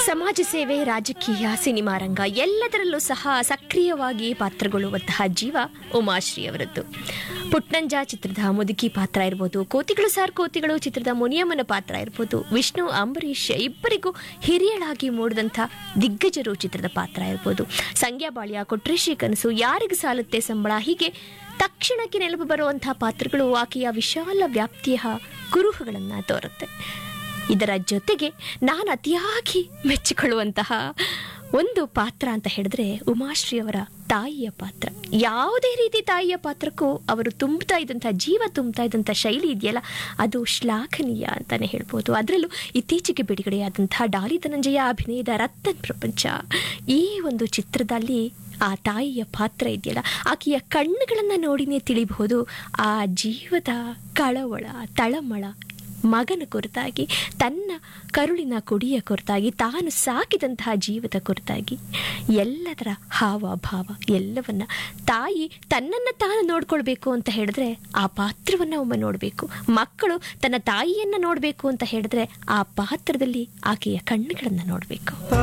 ಸಮಾಜ ಸೇವೆ ರಾಜಕೀಯ ಸಿನಿಮಾ ರಂಗ ಎಲ್ಲದರಲ್ಲೂ ಸಹ ಸಕ್ರಿಯವಾಗಿ ಪಾತ್ರಗೊಳ್ಳುವಂತಹ ಜೀವ ಉಮಾಶ್ರೀ ಅವರದ್ದು ಪುಟ್ನಂಜ ಚಿತ್ರದ ಮುದುಕಿ ಪಾತ್ರ ಇರ್ಬೋದು ಕೋತಿಗಳು ಸಾರ್ ಕೋತಿಗಳು ಚಿತ್ರದ ಮುನಿಯಮ್ಮನ ಪಾತ್ರ ಇರ್ಬೋದು ವಿಷ್ಣು ಅಂಬರೀಷ್ ಇಬ್ಬರಿಗೂ ಹಿರಿಯಳಾಗಿ ಮೂಡಿದಂಥ ದಿಗ್ಗಜರು ಚಿತ್ರದ ಪಾತ್ರ ಇರ್ಬೋದು ಸಂಗ್ಯಾಬಾಳ್ಯ ಕೊಟ್ರೇಶಿ ಕನಸು ಯಾರಿಗೆ ಸಾಲುತ್ತೆ ಸಂಬಳ ಹೀಗೆ ತಕ್ಷಣಕ್ಕೆ ನೆನಪು ಬರುವಂತಹ ಪಾತ್ರಗಳು ಆಕೆಯ ವಿಶಾಲ ವ್ಯಾಪ್ತಿಯ ಕುರುಹುಗಳನ್ನು ತೋರುತ್ತೆ ಇದರ ಜೊತೆಗೆ ನಾನು ಅತಿಯಾಗಿ ಮೆಚ್ಚಿಕೊಳ್ಳುವಂತಹ ಒಂದು ಪಾತ್ರ ಅಂತ ಹೇಳಿದ್ರೆ ಉಮಾಶ್ರೀ ಅವರ ತಾಯಿಯ ಪಾತ್ರ ಯಾವುದೇ ರೀತಿ ತಾಯಿಯ ಪಾತ್ರಕ್ಕೂ ಅವರು ತುಂಬುತ್ತಾ ಇದ್ದಂಥ ಜೀವ ತುಂಬುತ್ತಾ ಇದ್ದಂಥ ಶೈಲಿ ಇದೆಯಲ್ಲ ಅದು ಶ್ಲಾಘನೀಯ ಅಂತಾನೆ ಹೇಳ್ಬೋದು ಅದರಲ್ಲೂ ಇತ್ತೀಚೆಗೆ ಬಿಡುಗಡೆಯಾದಂತಹ ಡಾಲಿ ಧನಂಜಯ ಅಭಿನಯದ ರತ್ತನ್ ಪ್ರಪಂಚ ಈ ಒಂದು ಚಿತ್ರದಲ್ಲಿ ಆ ತಾಯಿಯ ಪಾತ್ರ ಇದೆಯಲ್ಲ ಆಕೆಯ ಕಣ್ಣುಗಳನ್ನು ನೋಡಿನೇ ತಿಳಿಬಹುದು ಆ ಜೀವದ ಕಳವಳ ತಳಮಳ ಮಗನ ಕುರಿತಾಗಿ ತನ್ನ ಕರುಳಿನ ಕುಡಿಯ ಕುರಿತಾಗಿ ತಾನು ಸಾಕಿದಂತಹ ಜೀವದ ಕುರಿತಾಗಿ ಎಲ್ಲದರ ಹಾವ ಭಾವ ಎಲ್ಲವನ್ನ ತಾಯಿ ತನ್ನನ್ನು ತಾನು ನೋಡ್ಕೊಳ್ಬೇಕು ಅಂತ ಹೇಳಿದ್ರೆ ಆ ಪಾತ್ರವನ್ನು ಒಮ್ಮೆ ನೋಡಬೇಕು ಮಕ್ಕಳು ತನ್ನ ತಾಯಿಯನ್ನು ನೋಡಬೇಕು ಅಂತ ಹೇಳಿದ್ರೆ ಆ ಪಾತ್ರದಲ್ಲಿ ಆಕೆಯ ಕಣ್ಣುಗಳನ್ನು ನೋಡಬೇಕು